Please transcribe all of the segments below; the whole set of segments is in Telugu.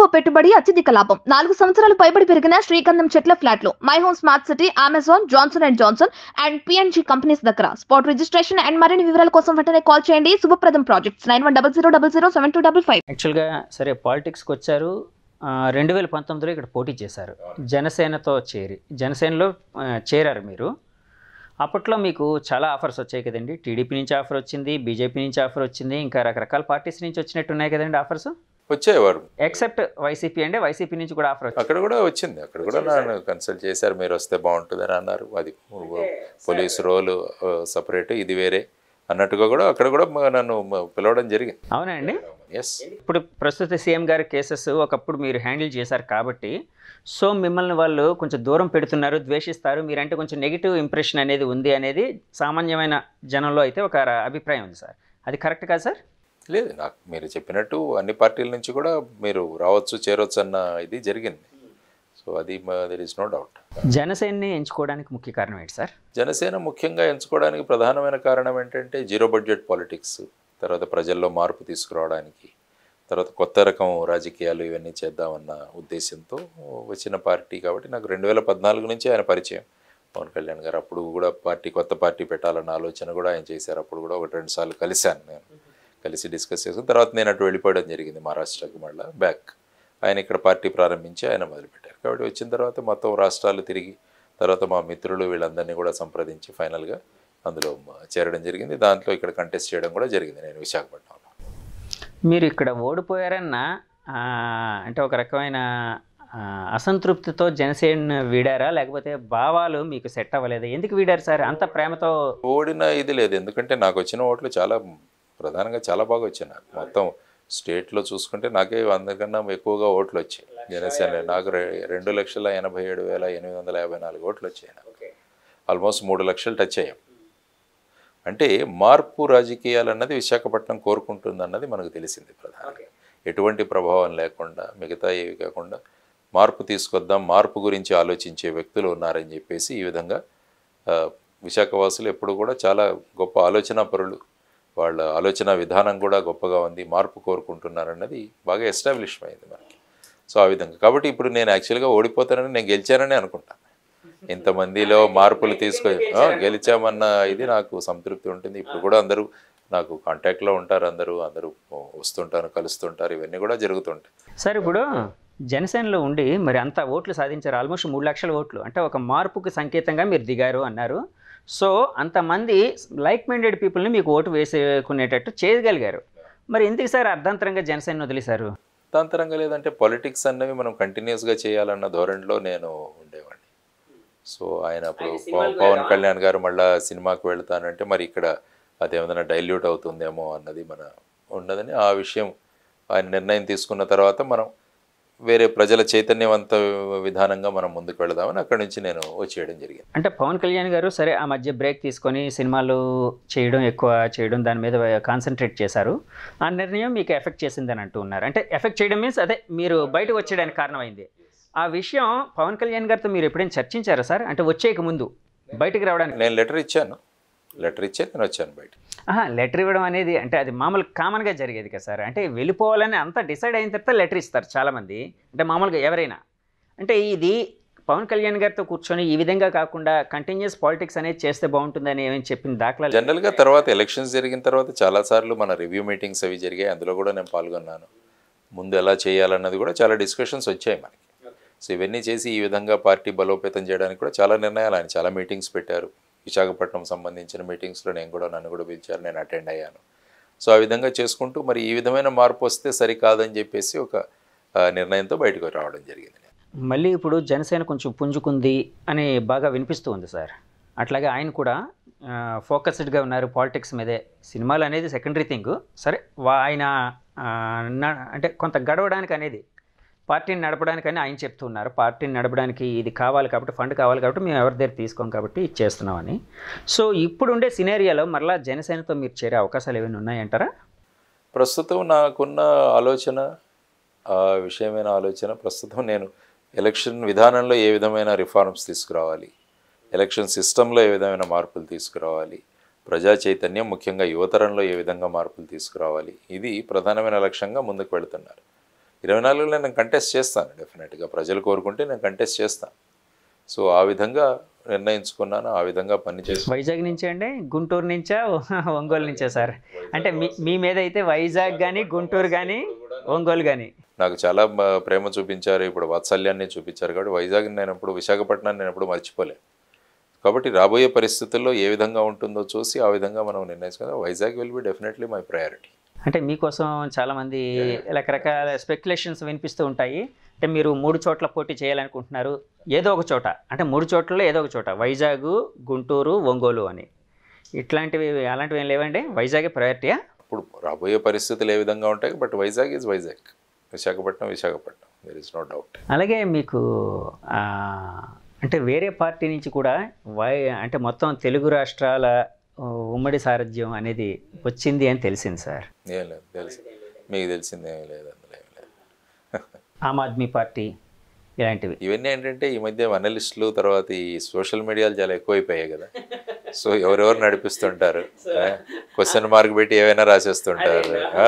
తక్కువ పెట్టుబడి అత్యధిక లాభం నాలుగు సంవత్సరాలు పైబడి పెరిగిన శ్రీగంధం చెట్ల ఫ్లాట్లు my home smart city Amazon Johnson and Johnson and PNG companies దగ్గర స్పాట్ రిజిస్ట్రేషన్ అండ్ మరిన్ని వివరాల కోసం వెంటనే కాల్ చేయండి శుభప్రదం projects nine one double zero double zero seven two double five యాక్చువల్గా సరే పాలిటిక్స్కి వచ్చారు రెండు వేల పంతొమ్మిదిలో ఇక్కడ పోటీ చేశారు జనసేనతో చేరి జనసేనలో ఆ, చేరారు మీరు అప్పట్లో మీకు చాలా ఆఫర్స్ వచ్చాయి కదండి టీడీపీ నుంచి ఆఫర్ వచ్చింది బీజేపీ నుంచి ఆఫర్ వచ్చింది ఇంకా రకరకాల పార్టీస్ నుంచి వచ్చినట్టు ఉన్నాయి కదండి ఆఫర్స్ వచ్చేవారు ఎక్సెప్ట్ వైసీపీ అంటే వైసీపీ నుంచి కూడా ఆఫర్ వచ్చింది అక్కడ కూడా వచ్చింది అక్కడ కూడా నన్ను కన్సల్ట్ చేశారు మీరు వస్తే బాగుంటుందని అన్నారు అది పోలీస్ రోలు సపరేట్ ఇది వేరే అన్నట్టుగా కూడా అక్కడ కూడా మ- నన్ను మ- పిలవడం జరిగింది అవునా అండి ఎస్ ఇప్పుడు ప్రస్తుత సీఎం గారి కేసెస్ ఒకప్పుడు మీరు హ్యాండిల్ చేశారు కాబట్టి సో మిమ్మల్ని వాళ్ళు కొంచెం దూరం పెడుతున్నారు ద్వేషిస్తారు మీరంటే కొంచెం నెగిటివ్ ఇంప్రెషన్ అనేది ఉంది అనేది సామాన్యమైన జనంలో అయితే ఒక ర- అభిప్రాయం ఉంది సార్ అది కరెక్ట్ కాదు సార్ లేదు నాకు మీరు చెప్పినట్టు అన్ని పార్టీల నుంచి కూడా మీరు రావచ్చు చేరవచ్చు అన్న ఇది జరిగింది సో అది దర్ ఇస్ నో డౌట్ జనసేనని ఎంచుకోవడానికి ముఖ్య కారణం ఏంటి సార్ జనసేన ముఖ్యంగా ఎంచుకోవడానికి ప్రధానమైన కారణం ఏంటంటే జీరో బడ్జెట్ పాలిటిక్స్ తర్వాత ప్రజల్లో మార్పు తీసుకురావడానికి తర్వాత కొత్త రకం రాజకీయాలు ఇవన్నీ చేద్దామన్న ఉద్దేశంతో వచ్చిన పార్టీ కాబట్టి నాకు రెండు వేల పద్నాలుగు నుంచి ఆయన పరిచయం పవన్ కళ్యాణ్ గారు అప్పుడు కూడా పార్టీ కొత్త పార్టీ పెట్టాలన్న ఆలోచన కూడా ఆయన చేశారు అప్పుడు కూడా ఒకటి రెండు సార్లు కలిశాను నేను కలిసి డిస్కస్ చేసుకుని తర్వాత నేను అటు వెళ్ళిపోవడం జరిగింది మహారాష్ట్రకి మళ్ళీ బ్యాక్ ఆయన ఇక్కడ పార్టీ ప్రారంభించి ఆయన మొదలుపెట్టారు కాబట్టి వచ్చిన తర్వాత మొత్తం రాష్ట్రాలు తిరిగి తర్వాత మా మిత్రులు వీళ్ళందరినీ కూడా సంప్రదించి ఫైనల్గా అందులో మ- చేరడం జరిగింది దాంట్లో ఇక్కడ కంటెస్ట్ చేయడం కూడా జరిగింది నేను విశాఖపట్నంలో మీరు ఇక్కడ ఓడిపోయారన్న ఆ, అంటే ఒక రకమైన ఆ, అసంతృప్తితో జనసేన వీడారా లేకపోతే భావాలు మీకు సెట్ అవ్వలేదా ఎందుకు వీడారు సార్ అంత ప్రేమతో ఓడిన ఇది లేదు ఎందుకంటే నాకు వచ్చిన ఓట్లు చాలా ప్రధానంగా చాలా బాగా వచ్చాయి నాకు మొత్తం స్టేట్లో చూసుకుంటే నాకే అందరికన్నా ఎక్కువగా ఓట్లు వచ్చాయి జనసేన నాకు రె- రెండు లక్షల ఎనభై ఏడు వేల ఎనిమిది వందల యాభై నాలుగు ఓట్లు వచ్చాయి నాకు ఆల్మోస్ట్ మూడు లక్షలు టచ్ అయ్యాం అంటే మార్పు రాజకీయాలు అన్నది విశాఖపట్నం కోరుకుంటుంది అన్నది మనకు తెలిసింది ప్రధానంగా ఎటువంటి ప్రభావం లేకుండా మిగతా ఏవి కాకుండా మార్పు తీసుకొద్దాం మార్పు గురించి ఆలోచించే వ్యక్తులు ఉన్నారని చెప్పేసి ఈ విధంగా ఆ, విశాఖవాసులు ఎప్పుడు కూడా చాలా గొప్ప ఆలోచన పరులు వాళ్ళ ఆలోచన విధానం కూడా గొప్పగా ఉంది మార్పు కోరుకుంటున్నారన్నది బాగా ఎస్టాబ్లిష్ అయింది మనకి సో ఆ విధంగా కాబట్టి ఇప్పుడు నేను యాక్చువల్గా ఓడిపోతానని నేను గెలిచానని అనుకుంటాను ఇంతమందిలో మార్పులు తీసుకొని ఆ, గెలిచామన్న ఇది నాకు సంతృప్తి ఉంటుంది ఇప్పుడు కూడా అందరూ నాకు కాంటాక్ట్లో ఉంటారు అందరూ అందరూ వస్తుంటారు కలుస్తుంటారు ఇవన్నీ కూడా జరుగుతుంటాయి సార్ ఇప్పుడు జనసేనలో ఉండి మరి అంత ఓట్లు సాధించారు ఆల్మోస్ట్ మూడు లక్షల ఓట్లు అంటే ఒక మార్పుకి సంకేతంగా మీరు దిగారు అన్నారు సో అంతమంది లైక్ మైండెడ్ పీపుల్ని మీకు ఓటు వేసుకునేటట్టు చేయగలిగారు మరి ఎందుకు సార్ అర్ధాంతరంగా జనసేన వదిలేశారు దాంతరంగా లేదంటే పాలిటిక్స్ అన్నవి మనం కంటిన్యూస్గా చేయాలన్న ధోరణిలో నేను ఉండేవాడిని సో ఆయన అప్పుడు పవ- పవన్ కళ్యాణ్ గారు మళ్ళా సినిమాకి వెళ్తానంటే మరి ఇక్కడ అదేమన్నా డైల్యూట్ అవుతుందేమో అన్నది మన ఉన్నదని ఆ విషయం ఆయన నిర్ణయం తీసుకున్న తర్వాత మనం వేరే ప్రజల చైతన్యవంత విధానంగా మనం ముందుకు వెళదామని అక్కడి నుంచి నేను వచ్చేయడం జరిగింది అంటే పవన్ కళ్యాణ్ గారు సరే ఆ మధ్య బ్రేక్ తీసుకొని సినిమాలు చేయడం ఎక్కువ చేయడం దాని మీద కాన్సన్ట్రేట్ చేశారు ఆ నిర్ణయం మీకు ఎఫెక్ట్ చేసిందని అంటూ ఉన్నారు అంటే ఎఫెక్ట్ చేయడం మీన్స్ అదే మీరు బయటకు వచ్చేయడానికి కారణమైంది ఆ విషయం పవన్ కళ్యాణ్ గారితో మీరు ఎప్పుడైనా చర్చించారా సార్ అంటే వచ్చేయక ముందు బయటికి రావడానికి నేను లెటర్ ఇచ్చాను లెటర్ ఇచ్చే నేను వచ్చాను బయట ఆహా లెటర్ ఇవ్వడం అనేది అంటే అది మామూలు కామన్గా జరిగేది కదా సార్ అంటే వెళ్ళిపోవాలని అంతా డిసైడ్ అయిన తర్వాత లెటర్ ఇస్తారు చాలామంది అంటే మామూలుగా ఎవరైనా అంటే ఇది పవన్ కళ్యాణ్ గారితో కూర్చొని ఈ విధంగా కాకుండా కంటిన్యూస్ పాలిటిక్స్ అనేది చేస్తే బాగుంటుందని ఏమని చెప్పిన దాఖలా జనరల్గా తర్వాత ఎలక్షన్స్ జరిగిన తర్వాత చాలాసార్లు మన రివ్యూ మీటింగ్స్ అవి జరిగాయి అందులో కూడా నేను పాల్గొన్నాను ముందు ఎలా చేయాలన్నది కూడా చాలా డిస్కషన్స్ వచ్చాయి మనకి సో ఇవన్నీ చేసి ఈ విధంగా పార్టీ బలోపేతం చేయడానికి కూడా చాలా నిర్ణయాలు ఆయన చాలా మీటింగ్స్ పెట్టారు విశాఖపట్నం సంబంధించిన మీటింగ్స్లో నేను కూడా నన్ను కూడా పిలిచారు నేను అటెండ్ అయ్యాను సో ఆ విధంగా చేసుకుంటూ మరి ఈ విధమైన మార్పు వస్తే సరికాదని చెప్పేసి ఒక ఆ, నిర్ణయంతో బయటకు రావడం జరిగింది మళ్ళీ ఇప్పుడు జనసేన కొంచెం పుంజుకుంది అని బాగా వినిపిస్తూ ఉంది సార్ అట్లాగే ఆయన కూడా ఫోకస్డ్గా ఉన్నారు పాలిటిక్స్ మీదే సినిమాలు అనేది సెకండరీ థింగ్ సరే వా- ఆయన ఆ, న- అంటే కొంత గడవడానికి అనేది పార్టీని నడపడానికని ఆయన చెప్తూ ఉన్నారు పార్టీని నడపడానికి ఇది కావాలి కాబట్టి ఫండ్ కావాలి కాబట్టి మేము ఎవరి దగ్గర తీసుకోం కాబట్టి ఇది చేస్తున్నామని సో ఇప్పుడుండే సినేరియాలో మరలా జనసేనతో మీరు చేరే అవకాశాలు ఏమైనా ఉన్నాయంటారా ప్రస్తుతం నాకున్న ఆలోచన ఆ విషయమైన ఆలోచన ప్రస్తుతం నేను ఎలక్షన్ విధానంలో ఏ విధమైన రిఫార్మ్స్ తీసుకురావాలి ఎలక్షన్ సిస్టంలో ఏ విధమైన మార్పులు తీసుకురావాలి ప్రజా చైతన్యం ముఖ్యంగా యువతరంలో ఏ విధంగా మార్పులు తీసుకురావాలి ఇది ప్రధానమైన లక్ష్యంగా ముందుకు వెళుతున్నారు ఇరవై నాలుగులో నేను కంటెస్ట్ చేస్తాను డెఫినెట్గా ప్రజలు కోరుకుంటే నేను కంటెస్ట్ చేస్తాను సో ఆ విధంగా నిర్ణయించుకున్నాను ఆ విధంగా పని చేస్తాను వైజాగ్ నుంచే అండి గుంటూరు నుంచా ఒంగోలు నుంచా సార్ అంటే మీ మీ మీద అయితే వైజాగ్ కానీ గుంటూరు కానీ ఒంగోలు కానీ నాకు చాలా మ- ప్రేమ చూపించారు ఇప్పుడు వాత్సల్యాన్ని చూపించారు కాబట్టి వైజాగ్ నేను ఎప్పుడు విశాఖపట్నాన్ని నేను ఎప్పుడు మర్చిపోలేను కాబట్టి రాబోయే పరిస్థితుల్లో ఏ విధంగా ఉంటుందో చూసి ఆ విధంగా మనం నిర్ణయించుకుందాం Vizag will be definitely my priority అంటే మీకోసం చాలామంది రకరకాల స్పెక్యులేషన్స్ వినిపిస్తూ ఉంటాయి అంటే మీరు మూడు చోట్ల పోటీ చేయాలనుకుంటున్నారు ఏదో ఒక చోట అంటే మూడు చోట్లలో ఏదో ఒక చోట వైజాగ్ గుంటూరు ఒంగోలు అని ఇట్లాంటివి అలాంటివి ఏం లేవండి వైజాగే ప్రయారిటీయా ఇప్పుడు రాబోయే పరిస్థితులు ఏ విధంగా ఉంటాయి but Vizag is Vizag Visakhapatnam Visakhapatnam there is no doubt అలాగే మీకు ఆ, అంటే వేరే పార్టీ నుంచి కూడా వై అంటే మొత్తం తెలుగు రాష్ట్రాల ఆ, ఉమ్మడి సారథ్యం అనేది వచ్చింది అని తెలిసింది సార్ ఏం లేదు తెలుసు మీకు తెలిసింది ఏమీ లేదు అందులో ఏమీ లేదు ఆమ్ ఆద్మీ పార్టీ ఇలాంటివి ఇవన్నీ ఏంటంటే ఈ మధ్య అనలిస్టులు తర్వాత ఈ సోషల్ మీడియాలు చాలా ఎక్కువైపోయాయి కదా సో ఎవరెవరు నడిపిస్తుంటారు క్వశ్చన్ మార్క్ పెట్టి ఏవైనా రాసేస్తుంటారు ఆ.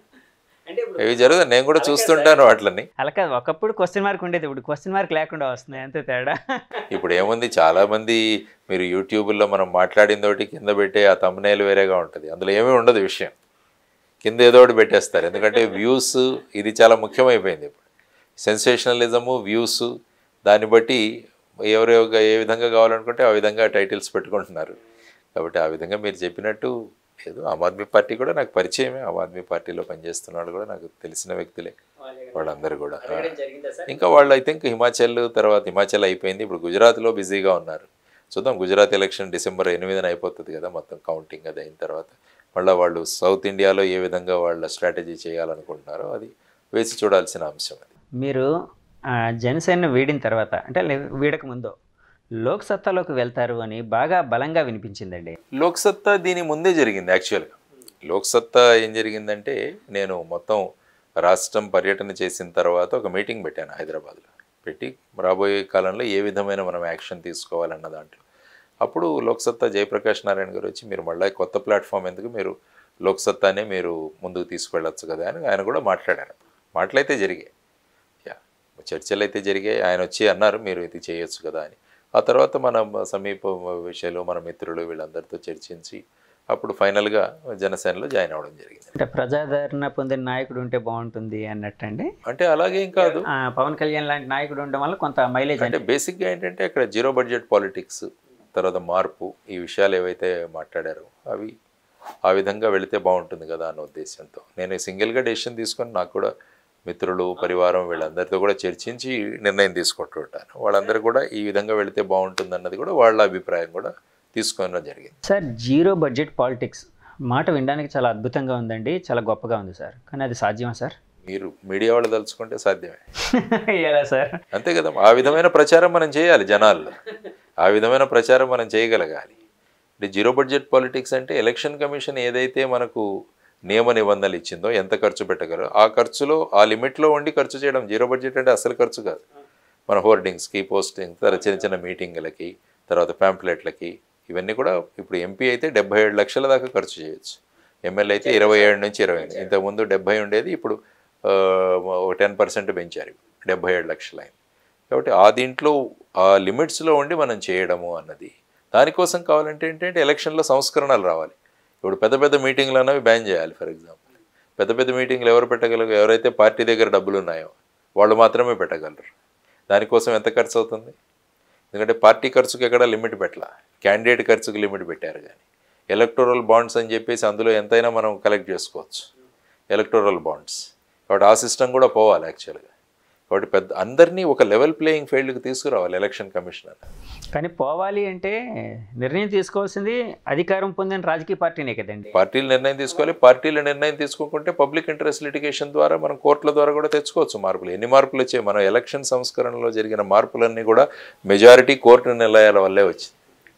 ఇవి జరుగుతుంది నేను కూడా చూస్తుంటాను వాటిని అలా కాదు ఒకప్పుడు క్వశ్చన్ మార్క్ ఉండేది ఇప్పుడు క్వశ్చన్ మార్క్ లేకుండా వస్తున్నాయి అంతే తేడా ఇప్పుడు ఏముంది చాలా మంది మీరు యూట్యూబ్లో మనం మాట్లాడిన తోటి కింద పెట్టే ఆ తమ్నేల్ వేరేగా ఉంటుంది అందులో ఏమీ ఉండదు విషయం కింద ఏదో ఒకటి పెట్టేస్తారు ఎందుకంటే వ్యూస్ ఇది చాలా ముఖ్యమైపోయింది ఇప్పుడు సెన్సేషనలిజము వ్యూస్ దాన్ని బట్టి ఎవరు ఏ విధంగా కావాలనుకుంటే ఆ విధంగా టైటిల్స్ పెట్టుకుంటున్నారు కాబట్టి ఆ విధంగా మీరు చెప్పినట్టు లేదు ఆమ్ ఆద్మీ పార్టీ కూడా నాకు పరిచయమే ఆమ్ ఆద్మీ పార్టీలో పనిచేస్తున్న వాళ్ళు కూడా నాకు తెలిసిన వ్యక్తులే వాళ్ళందరూ కూడా ఆ. ఇంకా వాళ్ళు ఐ థింక్ హిమాచల్ తర్వాత హిమాచల్ అయిపోయింది ఇప్పుడు గుజరాత్లో బిజీగా ఉన్నారు చూద్దాం గుజరాత్ ఎలక్షన్ డిసెంబర్ ఎనిమిదిన అయిపోతుంది కదా మొత్తం కౌంటింగ్ అది అయిన తర్వాత మళ్ళీ వాళ్ళు సౌత్ ఇండియాలో ఏ విధంగా వాళ్ళ స్ట్రాటజీ చేయాలనుకుంటున్నారో అది వేసి చూడాల్సిన అంశం అది మీరు ఆ, జనసేన వీడిన తర్వాత అంటే లే- వీడక ముందు లోక్ సత్తాలోకి వెళ్తారు అని బాగా బలంగా వినిపించిందండి లోక్సత్తా దీని ముందే జరిగింది యాక్చువల్గా లోక్సత్తా ఏం జరిగిందంటే నేను మొత్తం రాష్ట్రం పర్యటన చేసిన తర్వాత ఒక మీటింగ్ పెట్టాను హైదరాబాద్లో పెట్టి రాబోయే కాలంలో ఏ విధమైన మనం యాక్షన్ తీసుకోవాలన్న దాంట్లో అప్పుడు లోక్సత్తా జయప్రకాష్ నారాయణ గారు వచ్చి మీరు మళ్ళీ కొత్త ప్లాట్ఫామ్ ఎందుకు మీరు లోక్సత్తానే మీరు ముందుకు తీసుకువెళ్ళొచ్చు కదా అని ఆయన కూడా మాట్లాడారు మాటలైతే జరిగాయి యా చర్చలు అయితే జరిగాయి ఆయన వచ్చి అన్నారు మీరు ఇది చేయొచ్చు కదా అని ఆ తర్వాత మన సమీప విషయాలు మన మిత్రులు వీళ్ళందరితో చర్చించి అప్పుడు ఫైనల్గా జనసేనలో జాయిన్ అవ్వడం జరిగింది అంటే ప్రజాదరణ పొందిన నాయకుడు ఉంటే బాగుంటుంది అన్నట్టండి అంటే అలాగేం కాదు ఆ, పవన్ కళ్యాణ్ లాంటి నాయకుడు ఉండడం వల్ల కొంత మైలేజ్ అంటే బేసిక్గా ఏంటంటే అక్కడ జీరో బడ్జెట్ పాలిటిక్స్ తర్వాత మార్పు ఈ విషయాలు ఏవైతే మాట్లాడారో అవి ఆ విధంగా వెళితే బాగుంటుంది కదా అన్న ఉద్దేశంతో నేను సింగిల్గా డెసిషన్ తీసుకొని నాకు కూడా మిత్రులు పరివారం వీళ్ళందరితో కూడా చర్చించి నిర్ణయం తీసుకుంటూ ఉంటాను వాళ్ళందరూ కూడా ఈ విధంగా వెళితే బాగుంటుంది అన్నది కూడా వాళ్ళ అభిప్రాయం కూడా తీసుకోవడం జరిగింది సార్ జీరో బడ్జెట్ పాలిటిక్స్ మాట వినడానికి చాలా అద్భుతంగా ఉందండి చాలా గొప్పగా ఉంది సార్ కానీ అది సాధ్యమా సార్ మీరు మీడియా వాళ్ళు తలుచుకుంటే సాధ్యమే ఎలా సార్ అంతే కదా ఆ విధమైన ప్రచారం మనం చేయాలి జనాల్లో ఆ విధమైన ప్రచారం మనం చేయగలగాలి అంటే జీరో బడ్జెట్ పాలిటిక్స్ అంటే ఎలక్షన్ కమిషన్ ఏదైతే మనకు నియమ నిబంధనలు ఇచ్చిందో ఎంత ఖర్చు పెట్టగలరో ఆ ఖర్చులో ఆ లిమిట్లో ఉండి ఖర్చు చేయడం జీరో బడ్జెట్ అంటే అసలు ఖర్చు కాదు మన హోర్డింగ్స్కి పోస్టింగ్ తర్వాత చిన్న చిన్న మీటింగ్లకి తర్వాత ప్యాంప్లెట్లకి ఇవన్నీ కూడా ఇప్పుడు ఎంపీ అయితే డెబ్బై ఏడు లక్షల దాకా ఖర్చు చేయొచ్చు ఎమ్మెల్యే అయితే ఇరవై ఏడు నుంచి ఇరవై ఎనిమిది ఇంతకుముందు డెబ్బై ఉండేది ఇప్పుడు ఆ, ఒక టెన్ పర్సెంట్ పెంచారు డెబ్బై ఏడు లక్షలు అయింది కాబట్టి ఆ దీంట్లో ఆ లిమిట్స్లో ఉండి మనం చేయడము అన్నది దానికోసం కావాలంటే ఏంటంటే ఎలక్షన్లో సంస్కరణలు రావాలి ఇప్పుడు పెద్ద పెద్ద మీటింగ్లు అనేవి బ్యాన్ చేయాలి ఫర్ ఎగ్జాంపుల్ పెద్ద పెద్ద మీటింగ్లు ఎవరు పెట్టగలరు ఎవరైతే పార్టీ దగ్గర డబ్బులు ఉన్నాయో వాళ్ళు మాత్రమే పెట్టగలరు దానికోసం ఎంత ఖర్చు అవుతుంది ఎందుకంటే పార్టీ ఖర్చుకి ఎక్కడ లిమిట్ పెట్టాల క్యాండిడేట్ ఖర్చుకి లిమిట్ పెట్టారు కానీ ఎలక్టోరల్ బాండ్స్ అని చెప్పేసి అందులో ఎంతైనా మనం కలెక్ట్ చేసుకోవచ్చు ఎలక్టోరల్ బాండ్స్ కాబట్టి ఆ సిస్టమ్ కూడా పోవాలి యాక్చువల్గా కాబట్టి పెద్ద అందరినీ ఒక లెవెల్ ప్లేయింగ్ ఫీల్డ్కి తీసుకురావాలి ఎలక్షన్ కమిషనర్ కానీ పోవాలి అంటే నిర్ణయం తీసుకోవాల్సింది అధికారం పొందిన రాజకీయ పార్టీనే కదండి పార్టీలు నిర్ణయం తీసుకోవాలి పార్టీలు నిర్ణయం తీసుకోకుంటే పబ్లిక్ ఇంట్రెస్ట్ లిటిగేషన్ ద్వారా మనం కోర్టుల ద్వారా కూడా తెచ్చుకోవచ్చు మార్పులు ఎన్ని మార్పులు వచ్చాయి మనం ఎలక్షన్ సంస్కరణలో జరిగిన మార్పులన్నీ కూడా మెజారిటీ కోర్టు నిర్ణయాల వల్లే వచ్చింది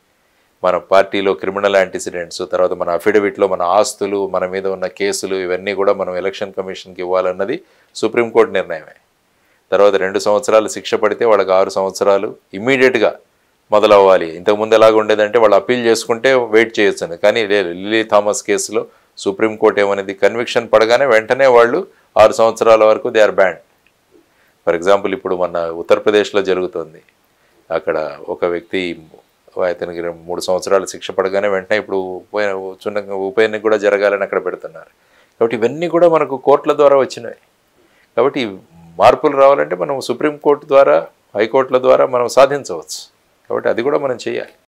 మన పార్టీలో క్రిమినల్ యాంటిసిడెంట్స్ తర్వాత మన అఫిడవిట్లో మన ఆస్తులు మన మీద ఉన్న కేసులు ఇవన్నీ కూడా మనం ఎలక్షన్ కమిషన్కి ఇవ్వాలన్నది సుప్రీంకోర్టు నిర్ణయమే తర్వాత రెండు సంవత్సరాలు శిక్ష పడితే వాళ్ళకి ఆరు సంవత్సరాలు ఇమ్మీడియట్గా మొదలవ్వాలి ఇంతకుముందు ఎలాగ ఉండేదంటే వాళ్ళు అప్పీల్ చేసుకుంటే వెయిట్ చేయొచ్చు కానీ లేదు లిల్లీ థామస్ కేసులో సుప్రీంకోర్టు ఏమనేది కన్విక్షన్ పడగానే వెంటనే వాళ్ళు ఆరు సంవత్సరాల వరకు they are banned for example ఇప్పుడు మన ఉత్తరప్రదేశ్లో జరుగుతుంది అక్కడ ఒక వ్యక్తి అతనికి రెండు- మూడు సంవత్సరాలు శిక్ష పడగానే వెంటనే ఇప్పుడు ఉప చిన్న ఉప ఎన్నిక కూడా జరగాలని అక్కడ పెడుతున్నారు కాబట్టి ఇవన్నీ కూడా మనకు కోర్టుల ద్వారా వచ్చినాయి కాబట్టి ఈ మార్పులు రావాలంటే మనం సుప్రీంకోర్టు ద్వారా హైకోర్టుల ద్వారా మనం సాధించవచ్చు కాబట్టి అది కూడా మనం చేయాలి